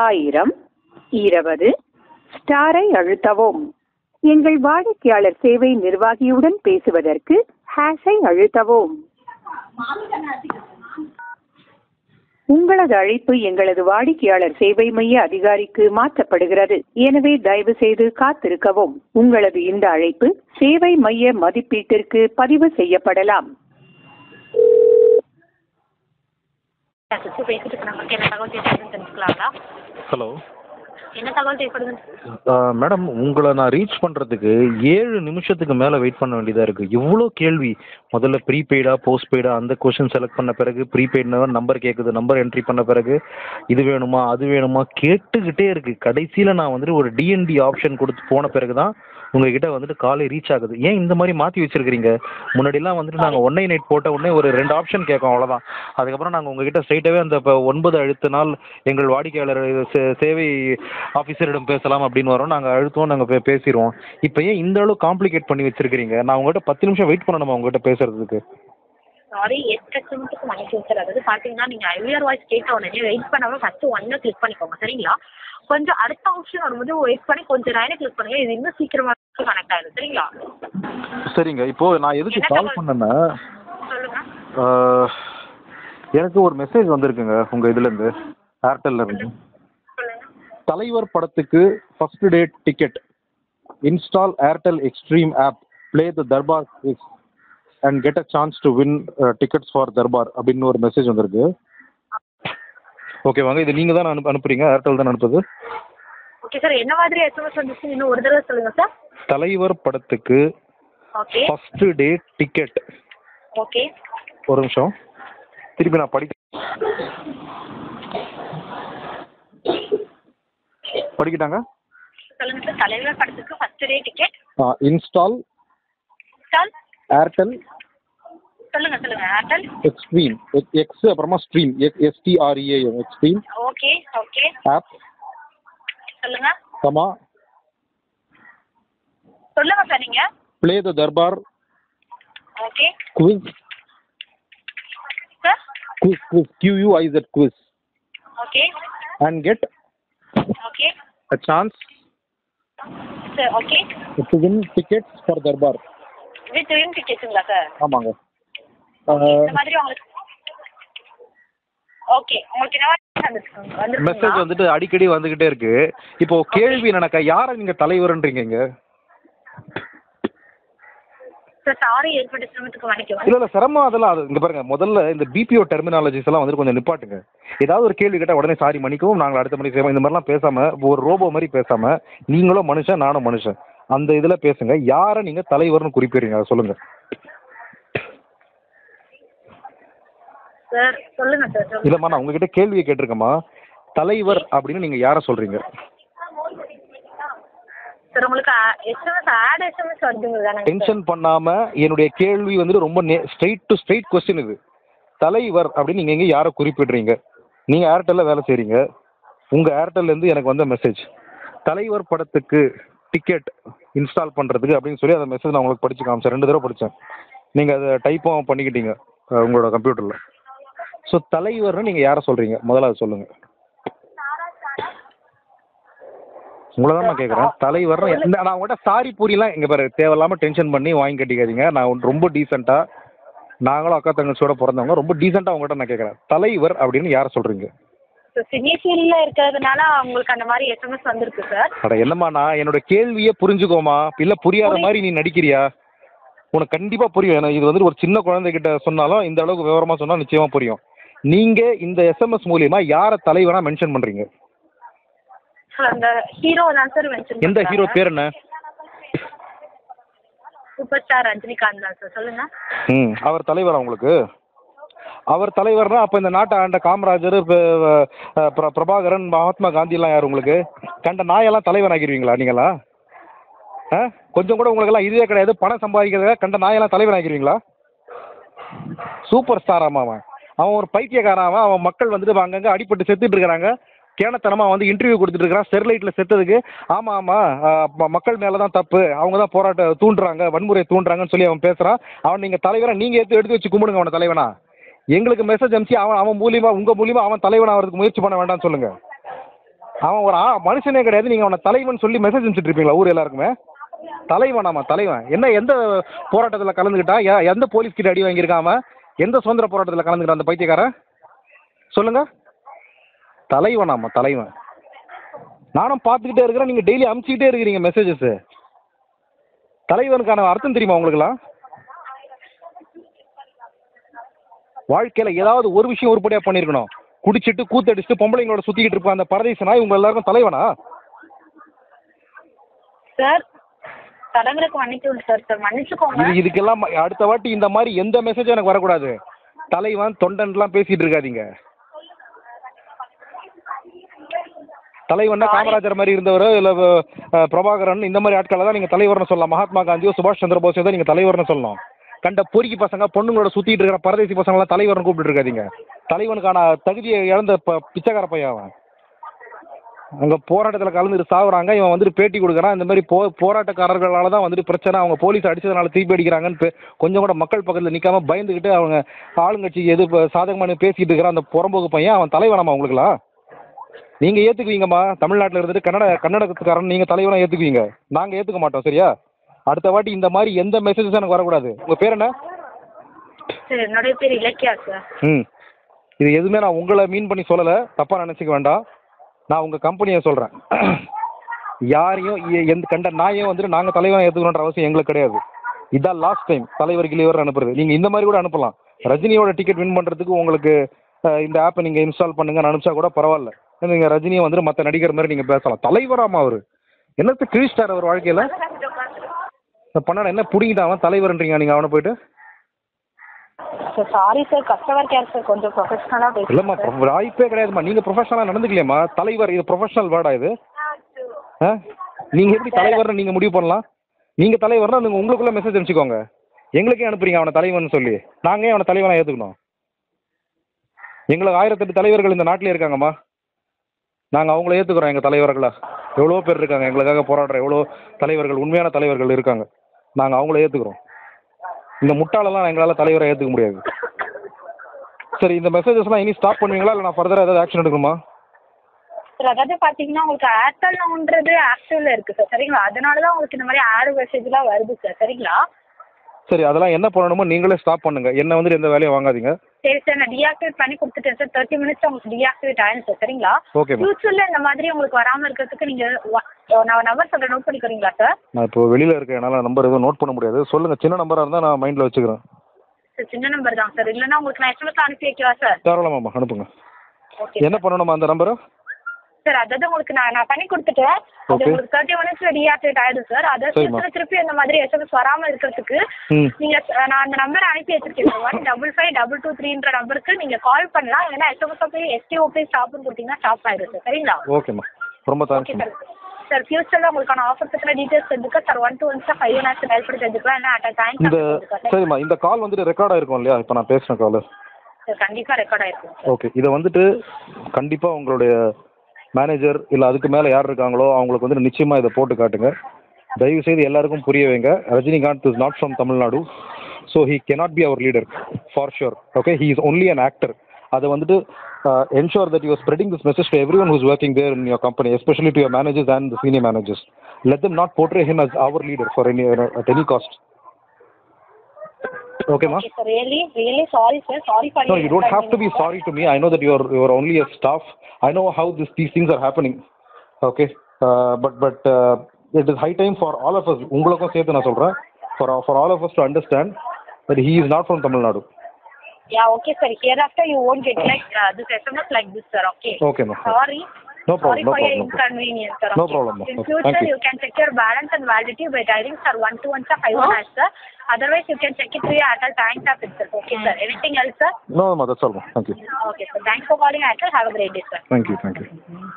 ஆயிரம் இருபது ஸ்டாரை அழுத்தவும் எங்கள் வாடிக்கையாளர் சேவை நிர்வாகியுடன் பேசுவதற்கு ஹேஷை அழுத்தவும் உங்களது அழைப்பு எங்களது வாடிக்கையாளர் சேவை மைய அதிகாரிக்கு மாற்றப்படுகிறது எனவே தயவு செய்து காத்திருக்கவும் உங்களது இந்த அழைப்பு சேவை மைய மதிப்பீட்டிற்கு பதிவு செய்யப்படலாம் சுற்றி பேசிட்டு இருக்க நமக்கு என்ன தகவல் தேவைப்படுதுன்னு தெரிஞ்சுக்கலாங்களா ஹலோ என்ன தகவல் தேவைப்படுதுன்னு மேடம் உங்களை நான் ரீச் பண்ணுறதுக்கு ஏழு நிமிஷத்துக்கு மேலே வெயிட் பண்ண வேண்டியதாக இருக்குது இவ்வளோ கேள்வி முதல்ல ப்ரீபெய்டா போஸ்ட்பெய்டா அந்த கொஷின் செலக்ட் பண்ண பிறகு ப்ரீபெய்ட்னா நம்பர் கேட்குது நம்பர் என்ட்ரி பண்ண பிறகு இது வேணுமா அது வேணுமா கேட்டுக்கிட்டே இருக்குது கடைசியில் நான் வந்துட்டு ஒரு டிஎன்டி ஆப்ஷன் கொடுத்து போன பிறகு தான் உங்ககிட்ட வந்துட்டு காலை ரீச் ஆகுது ஏன் இந்த மாதிரி மாற்றி வச்சிருக்கிறீங்க முன்னாடிலாம் வந்துட்டு நாங்கள் ஒன் நைட் போட்ட உடனே ஒரு ரெண்டு ஆப்ஷன் கேட்கும் அவ்வளோதான் அதுக்கப்புறம் நாங்கள் உங்ககிட்ட ஸ்ட்ரைட்டாகவே அந்த இப்போ ஒன்பது அழுத்தினால் எங்கள் வாடிக்கையாளர் சே- சேவை ஆஃபீஸரிடம் பேசலாம் அப்படின்னு வரோம் நாங்கள் அழுத்துவோம் நாங்கள் பே பேசிடுவோம் இப்போ ஏன் இந்த அளவு காம்ப்ளிகேட் பண்ணி வச்சிருக்கிறீங்க நான் உங்ககிட்ட பத்து நிமிஷம் வெயிட் பண்ணணுமா உங்ககிட்ட பேசுறதுக்கு சாரி எட்டு நிமிஷத்துக்கு மன்னிச்சு சார் அதாவது பார்த்தீங்கன்னா நீங்கள் ஐவிஆர் வாய்ஸ் கேட்ட உடனே வெயிட் பண்ணாமல் ஃபஸ்ட்டு ஒன்னை கிளிக் பண்ணிக்கோங்க சரிங்களா கொஞ்சம் அடுத்த ஆப்ஷன் வரும்போது வெயிட் பண்ணி கொஞ்சம் நேரம் கிளிக் பண்ணுங்க இது இன்னும் சீக்கிரமாக கனெக்ட் ஆயிடும் சரிங்களா சரிங்க இப்போ நான் எதுக்கு என்ன கால் தகவல்? பண்ணேன்னா சொல்லுங்க ஆஹ், எனக்கு ஒரு மெசேஜ் வந்திருக்குங்க உங்கள் இதுலேருந்து ஏர்டெல்ல இருந்து சொல்லுங்க தலைவர் படத்துக்கு first date ticket install Airtel Xtreme app play the Darbar quiz and get a chance to win tickets for Darbar அப்படின்னு ஒரு மெசேஜ் வந்திருக்கு ஓகே வாங்க இது நீங்கள் தான் அனுப்பு அனுப்புறீங்க ஏர்டெல் தான் அனுப்புது ஓகே சார் என்ன மாதிரி எஸ்எம்எஸ் வந்துச்சு இன்னும் ஒரு தடவை சொல்லுங்க சார் தலைவர் படத்துக்கு okay first date ticket okay ஒரு நிமிஷம் திருப்பி நான் படிக்க படிக்கிட்டாங்க சொல்லுங்க சார் தலைவர் படத்துக்கு first day ticket install sir Airtel சொல்லுங்க சொல்லுங்க ஏர்டெல் எக்ஸ்ட்ரீம் எக்ஸ் அப்புறமா stream S T R E A M Xtreme okay okay app சொல்லுங்க கமா சொல்லுங்க சார் நீங்க play the Darbar okay quiz sir quiz quiz Q U I Z quiz okay and get okay a chance sir okay to win tickets for Darbar with win டிக்கெட்டுங்களா sir ஆமாங்க இந்த மாதிரி உங்களுக்கு okay உங்களுக்கு என்ன மாதிரி மெசேஜ் வந்துருக்குங்களா வந்துட்டு அடிக்கடி வந்துகிட்டே இருக்கு இப்போ கேள்வி என்னக்கா யாரை நீங்க தலைவர்ன்றீங்க இங்க சார் சாரி ஏற்பட்ட சிரமத்துக்கு மன்னிக்கவும் இல்ல இல்ல சிரமம் அதெல்லாம் அது இங்க பாருங்க முதல்ல இந்த பிபிஓ டெர்மினாலஜிஸ் எல்லாம் வந்து கொஞ்சம் நிப்பாட்டுங்க ஏதாவது ஒரு கேள்வி கேட்டா உடனே சாரி மன்னிக்கவும் நாங்கள் அடுத்த மணி செய்வோம் இந்த மாதிரிலாம் பேசாம ஒரு ரோபோ மாதிரி பேசாம நீங்களும் மனுஷன் நானும் மனுஷன் அந்த இதுல பேசுங்க யாரை நீங்க தலைவர்னு குறிப்பிடுறீங்க அதை சொல்லுங்க சார் சொல்லுங்க சார் சொல்லுங்க இல்லம்மா நான் உங்ககிட்ட கேள்வியை கேட்டிருக்கேம்மா தலைவர் அப்படின்னு நீங்க யாரை சொல்றீங்க சார் உங்களுக்கு எஸ்எம்எஸ் ஆட் எஸ்எம்எஸ் வருதுங்க தானே டென்ஷன் பண்ணாம என்னுடைய கேள்வி வந்துட்டு ரொம்ப ஸ்ட்ரெயிட் டு ஸ்ட்ரெயிட் கொஸ்டின் இது தலைவர் அப்படின்னு நீங்க எங்க யாரை குறிப்பிடுறீங்க நீங்க ஏர்டெல்ல வேலை செய்றீங்க உங்க ஏர்டெல்ல இருந்து எனக்கு வந்த மெசேஜ் தலைவர் படத்துக்கு டிக்கெட் இன்ஸ்டால் பண்றதுக்கு அப்படின்னு சொல்லி அந்த மெசேஜ் நான் உங்களுக்கு படிச்சு காமிச்சேன் ரெண்டு தடவை படிச்சேன் நீங்க அதை டைப்பும் பண்ணிக்கிட்டீங்க அஹ், உங்களோட கம்ப்யூட்டர்ல ஸோ தலைவர்னு நீங்க யாரை சொல்றீங்க முதல்ல அதை சொல்லுங்க உங்களை தான் நான் கேட்குறேன் தலைவர் இந்த நான் உங்கள்கிட்ட சாரி பூரிலாம் இங்கே பாரு தேவையில்லாமல் டென்ஷன் பண்ணி வாங்கி கட்டிக்காதீங்க நான் வந்து ரொம்ப டீசெண்டாக நாங்களும் அக்கா தங்கச்சியோட பிறந்தவங்க ரொம்ப டீசெண்டாக உங்கள்கிட்ட நான் கேட்குறேன் தலைவர் அப்படின்னு யாரை சொல்கிறீங்க சார் சினிஃபீல்டில் இருக்கிறதுனால உங்களுக்கு அந்த மாதிரி எஸ்எம்எஸ் வந்திருக்கு சார் அட என்னம்மா நான் என்னோட கேள்வியே புரிஞ்சுக்கோமா இல்லை புரியாத மாதிரி நீ நடிக்கிறியா உனக்கு கண்டிப்பாக புரியும் ஏன்னா இது வந்து ஒரு சின்ன குழந்தைகிட்ட சொன்னாலும் இந்த அளவுக்கு விவரமாக சொன்னால் நிச்சயமாக புரியும் நீங்கள் இந்த எஸ்எம்எஸ் மூலியமா யாரை தலைவராக மென்ஷன் பண்ணுறீங்க சார் அந்த ஹீரோ தான் சார் மென்ஷன் எந்த ஹீரோ பேர் என்ன சூப்பர் ஸ்டார் ரஜினிகாந்த் தான் சார் சொல்லுங்க ம் அவர் தலைவரா உங்களுக்கு அவர் தலைவர்னா அப்போ இந்த நாட்டை ஆண்ட காமராஜர் ப- அஹ் பிர- பிரபாகரன் மகாத்மா காந்தியெல்லாம் யார் உங்களுக்கு கண்ட நாயெல்லாம் தலைவன் ஆக்கிடுவீங்களா நீங்களா ஆ கொஞ்சம் கூட உங்களுக்கெல்லாம் இதுவே கிடையாது பணம் சம்பாதிக்கிறதுக்காக கண்ட நாயெல்லாம் தலைவன் ஆக்கிடுவீங்களா சூப்பர் ஸ்டாராமா அவன் அவன் ஒரு பைத்தியக்காரன் அவன் அவன் மக்கள் வந்துட்டு அங்கங்கே அடிபட்டு செத்துட்டு இருக்கிறாங்க கேனத்தனமாக வந்து இன்டர்வியூ கொடுத்துட்டு இருக்கிறான் ஸ்டெர்லைட்டில் செத்ததுக்கு ஆமாம் ஆமாம் மக்கள் மேலே தான் தப்பு அவங்க தான் போராட்ட தூண்டுறாங்க வன்முறை தூண்டுறாங்கன்னு சொல்லி அவன் பேசுகிறான் அவன் நீங்கள் தலைவரை நீங்கள் எடுத்து எடுத்து வச்சு கும்பிடுங்க அவனை தலைவனா எங்களுக்கு மெசேஜ் அனுப்பிச்சு அவன் அவன் மூலியமா உங்கள் மூலியமா அவன் தலைவன் ஆகிறதுக்கு முயற்சி பண்ண வேண்டாம்னு சொல்லுங்கள் அவன் ஒரு ஆ மனுஷனே கிடையாது நீங்கள் அவனை தலைவன் சொல்லி மெசேஜ் அனுப்பிச்சிட்டு இருப்பீங்களா ஊர் எல்லாருக்குமே தலைவனாமா தலைவன் என்ன எந்த போராட்டத்தில் கலந்துக்கிட்டான் எ- எந்த போலீஸ் கிட்ட அடி வாங்கியிருக்கான் அவன் எந்த சுதந்திர போராட்டத்தில் கலந்துக்கிட்டான் அந்த பைத்தியக்காரன் சொல்லுங்க தலைவனாமா தலைவன் நானும் பார்த்துக்கிட்டே இருக்கிறேன் நீங்கள் டெய்லி அனுப்பிச்சிக்கிட்டே இருக்கிறீங்க மெசேஜஸ் தலைவனுக்கான அர்த்தம் தெரியுமா உங்களுக்குலாம் வாழ்க்கையில் ஏதாவது ஒரு விஷயம் உருப்படியாக பண்ணியிருக்கணும் குடிச்சிட்டு கூத்தடிச்சுட்டு பொம்பளைங்களோட சுற்றிக்கிட்டு இருப்பான் அந்த பரதேசனா இவங்க எல்லாருக்கும் தலைவனா சார் தடங்களுக்கு மன்னிக்கணும் சார் சார் மன்னிச்சுக்கோங்க இது இதுக்கெல்லாம் ம- அடுத்த வாட்டி இந்த மாதிரி எந்த மெசேஜும் எனக்கு வரக்கூடாது தலைவன் தொண்டன்லாம் பேசிட்டு இருக்காதீங்க தலைவன்னா காமராஜர் மாதிரி இருந்தவர் இல்லை பிரபாகரன் இந்த மாதிரி ஆட்களை தான் நீங்கள் தலைவர்னு சொல்லலாம் மகாத்மா காந்தியோ சுபாஷ் சந்திர போஸோ தான் நீங்கள் தலைவர்னு சொல்லணும் கண்ட பொறுக்கி பசங்க பொண்ணுங்களோட சுற்றிட்டு இருக்கிற பரதேசி பசங்களாம் தலைவர்னு கூப்பிட்டு இருக்காதீங்க தலைவனுக்கான தகுதியை இழந்த ப பிச்சைக்கார பையன் அவன் அங்கே போராட்டத்தில் கலந்துட்டு சாகுறாங்க இவன் வந்துட்டு பேட்டி கொடுக்குறான் இந்த மாதிரி போ போராட்டக்காரர்களால தான் வந்துட்டு பிரச்சனை அவங்க போலீஸ் அடிச்சதுனால திருப்பி அடிக்கிறாங்கன்னு பே- கொஞ்சம் கூட மக்கள் பக்கத்தில் நிற்காம பயந்துக்கிட்டு அவங்க ஆளுங்கட்சி எது ப- சாதகமானு பேசிக்கிட்டு இருக்கிற அந்த புறம்போக்கு பையன் அவன் தலைவனாமா உங்களுக்குலாம் நீங்கள் ஏற்றுக்குவீங்கம்மா தமிழ்நாட்டில் இருந்துட்டு கன்னட கன்னடத்துக்காரன் நீங்கள் தலைவனாக ஏற்றுக்குவீங்க நாங்கள் ஏற்றுக்க மாட்டோம் சரியா அடுத்த வாட்டி இந்த மாதிரி எந்த மெசேஜஸும் எனக்கு வரக்கூடாது உங்கள் பேர் என்ன சார் என்னுடைய பேர் இலக்கியா சார் ம் இது எதுவுமே நான் உங்களை மீன் பண்ணி சொல்லலை தப்பாக நினச்சிக்க வேண்டாம் நான் உங்கள் கம்பெனியை சொல்கிறேன் யாரையும் எ- எந்த கண்ட நாயும் வந்துட்டு நாங்கள் தலைவனை ஏற்றுக்கணுன்ற அவசியம் எங்களுக்கு கிடையாது இதான் லாஸ்ட் டைம் தலைவர் கிளிவர் அனுப்புறது நீங்கள் இந்த மாதிரி கூட அனுப்பலாம் ரஜினியோட டிக்கெட் வின் பண்ணுறதுக்கு உங்களுக்கு அஹ், இந்த ஆப்பை நீங்கள் இன்ஸ்டால் பண்ணுங்கன்னு அனுப்பிச்சா கூட பரவாயில்ல நீங்கள் ரஜினியை வந்துட்டு மற்ற நடிகர் மாதிரி நீங்கள் பேசலாம் தலைவராமா அவர் என்னத்தை கிழிச்சிட்டார் அவர் வாழ்க்கையில் பண்ணாட என்ன பிடிங்கிட்டான் அவன் தலைவர்ன்றீங்க நீங்கள் அவனை போயிட்டு sir sorry sir customer care sir கொஞ்சம் ப்ரொஃபஷனலாக இல்லைம்மா பேசுகிறேன் pro- வாய்ப்பே கிடையாதும்மா நீங்கள் ப்ரொஃபஷனலாக நடந்துக்கலையம்மா தலைவர் இது ப்ரொஃபஷனல் வேர்டா இது ஆ நீங்கள் எப்படி தலைவர்னு நீங்கள் முடிவு பண்ணலாம் நீங்கள் தலைவர்னா நீங்கள் உங்களுக்குள்ளே மெசேஜ் அனுப்பிச்சிக்கோங்க எங்களுக்கே அனுப்புறீங்க அவனை தலைவன் சொல்லி நாங்கள் ஏன் அவனை தலைவனாக ஏற்றுக்கணும் எங்களுக்கு ஆயிரத்தெட்டு தலைவர்கள் இந்த நாட்டிலே இருக்காங்கம்மா நாங்கள் அவங்கள ஏற்றுக்குறோம் எங்கள் தலைவர்களா எவ்வளோ பேர் இருக்காங்க எங்களுக்காக போராடுற எவ்வளோ தலைவர்கள் உண்மையான தலைவர்கள் இருக்காங்க நாங்கள் அவங்கள ஏற்றுக்குறோம் இந்த முட்டாளெல்லாம் எங்களால் தலைவரை ஏற்றுக்க முடியாது சரி இந்த மெசேஜஸ்லாம் இனி ஸ்டாப் பண்ணுவீங்களா இல்லை நான் ஃபர்தராக ஏதாவது ஆக்ஷன் எடுக்கணுமா சார் அதாவது பார்த்தீங்கன்னா உங்களுக்கு ஏர்டெல் நோன்றது ஆக்டிவ்ல இருக்கு சார் சரிங்களா அதனால தான் உங்களுக்கு இந்த மாதிரி ஆடு மெசேஜ்லாம் வருது சார் சரிங்களா சரி அதெல்லாம் என்ன பண்ணணுமோ நீங்களே ஸ்டாப் பண்ணுங்க என்ன வந்துட்டு எந்த வேலையும் வாங்காதீங்க சரி சார் நான் டீஆக்டிவேட் பண்ணி கொடுத்துட்டேன் சார் தேர்ட்டி மினிட்ஸ் உங்களுக்கு டீஆக்டிவேட் ஆயிடும் சார் சரிங்களா ஓகே மேம் ஃபியூச்சர்ல இந்த மாதிரி உங்களுக்கு வராம இருக்கிறதுக்கு நீங்க வ- நான் நம்பர் சொல்றேன் நோட் பண்ணிக்கிறீங்களா சார் நான் இப்போ வெளியில் இருக்கேன் என்னால் நம்பர் எதுவும் நோட் பண்ண முடியாது சொல்லுங்கள் சின்ன நம்பராக இருந்தால் நான் மைண்டில் வச்சுக்கிறேன் சார் சின்ன நம்பர் தான் சார் இல்லைன்னா உங்களுக்கு நான் எஸ்எம்எஸ் அனுப்பி வைக்கவா சார் தாராளமாம்மா அனுப்புங்க ஓகே என்ன பண்ணணுமா அந்த நம்பரை சார் அதாவது உங்களுக்கு நான் நான் பண்ணி கொடுத்துட்டேன் அது Okay. உங்களுக்கு தேர்ட்டி மினிட்ஸ்ல டீஆக்டிவேட் ஆயிடும் சார் அதை சரிம்மா. திருப்பி திருப்பி இந்த மாதிரி எஸ்எம்எஸ் வராம இருக்கிறதுக்கு ம் நீங்க அஹ், நான் அந்த நம்பர் அனுப்பி வச்சிருக்கேன் one double five double two த்ரீன்ற நம்பருக்கு நீங்க கால் பண்ணலாம் இல்லைன்னா எஸ்எம்எஸ் போய் எஸ்டிஓபி ஸ்டாப்னு கொடுத்தீங்கன்னா ஸ்டாப் ஆயிடும் சார் சரிங்களா ஓகேம்மா ரொம்ப ஓகே தேங்க்ஸ்மா சார் சார் ஃபியூச்சரில் உங்களுக்கான ஆஃபர் பற்றின டீட்டெயில்ஸ் தெரிஞ்சுக்க sir one two one sir five one help பண்ணி தெரிஞ்சுக்கலாம் இல்லை அட் டைம் இந்த சரிம்மா இந்த கால் வந்துட்டு ரெக்கார்ட் ஆயிருக்கும் இல்லையா இப்போ நான் பேசின கால் சார் கண்டிப்பாக ரெக்கார்ட் ஆயிருக்கும் சார் ஓகே இதை வந்துட்டு கண்டிப்பாக உங்களுடைய மேனேஜர் இல்லை அதுக்கு மேலே யார் இருக்காங்களோ அவங்களுக்கு வந்துட்டு நிச்சயமாக இதை போட்டு காட்டுங்க தயவு செய்து எல்லாருக்கும் புரிய வைங்க Rajinikanth is not from Tamil Nadu so he cannot be அவர் leader for sure okay he is only an actor அதை வந்துட்டு ensure that you spreading this message to every one who's working there in your company especially to your managers and the senior managers let them not portray him as our leader for any at any cost ஓகேம்மா okay sir really really sorry sir sorry No, you don't have to be sorry to me. I know that you're you're only a staff. I know how this these things are happening. Okay, uh, but but uh, it is high time for all of us. உங்களுக்கும் சேர்த்து நான் சொல்றேன் for for all of us to understand that he is not from Tamil Nadu. Yeah, okay, sir. Hereafter, you won't get like uh, this SMS like this, sir. Okay. Okay, no. Sorry. No problem, Sorry no for your problem, no problem. inconvenience, sir. No okay. problem, no. In Okay, future, thank you. you can check your balance and validity by dialing sir one two one sir five one hash, sir. Otherwise, you can check it through your Airtel Thanks app itself. Okay, sir. Anything else, sir? No, no, that's all. ma'am. Thank you. Okay, sir. Thanks for calling Airtel. Have a great day, sir. Thank you. Thank you.